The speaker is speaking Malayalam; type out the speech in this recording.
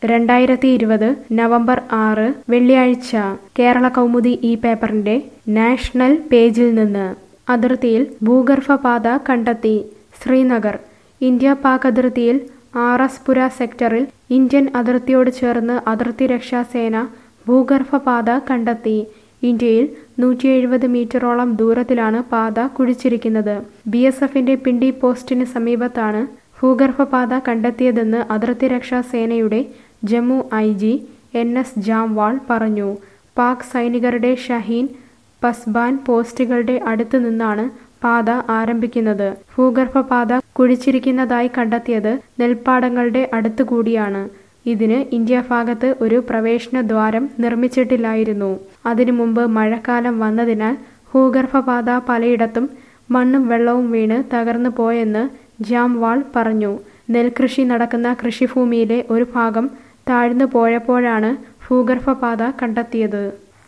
രണ്ടായിരത്തി ഇരുപത് നവംബർ ആറ് വെള്ളിയാഴ്ച കേരള കൗമുദി ഈ പേപ്പറിന്റെ നാഷണൽ പേജിൽ നിന്ന് അതിർത്തിയിൽ ഭൂഗർഭപാത കണ്ടെത്തി ശ്രീനഗർ ഇന്ത്യ പാക് അതിർത്തിയിൽ ആർ എസ് പുര സെക്ടറിൽ ഇന്ത്യൻ അതിർത്തിയോട് ചേർന്ന് അതിർത്തി രക്ഷാ സേന ഭൂഗർഭപാത കണ്ടെത്തി ഇന്ത്യയിൽ നൂറ്റി എഴുപത് മീറ്ററോളം ദൂരത്തിലാണ് പാത കുഴിച്ചിരിക്കുന്നത് ബി എസ് എഫിന്റെ പിണ്ടി പോസ്റ്റിന് സമീപത്താണ് ഭൂഗർഭപാത കണ്ടെത്തിയതെന്ന് അതിർത്തി രക്ഷാ സേനയുടെ Jammu I G N S Jamwal പറഞ്ഞു പാക് സൈനികരുടെ ഷഹീൻ പസ്ബാൻ പോസ്റ്റുകളുടെ അടുത്തു നിന്നാണ് പാത ആരംഭിക്കുന്നത് ഭൂഗർഭപാത കുഴിച്ചിരിക്കുന്നതായി കണ്ടെത്തിയത് നെൽപ്പാടങ്ങളുടെ അടുത്തുകൂടിയാണ് ഇതിന് ഇന്ത്യ ഭാഗത്ത് ഒരു പ്രവേശന ദ്വാരം നിർമ്മിച്ചിട്ടില്ലായിരുന്നു അതിനു മുമ്പ് മഴക്കാലം വന്നതിനാൽ ഭൂഗർഭപാത പലയിടത്തും മണ്ണും വെള്ളവും വീണ് തകർന്നു പോയെന്ന് ജാംവാൾ പറഞ്ഞു നെൽകൃഷി നടക്കുന്ന കൃഷിഭൂമിയിലെ ഒരു ഭാഗം താഴ്ന്നു പോയപ്പോഴാണ് ഭൂഗർഭപാത കണ്ടെത്തിയത്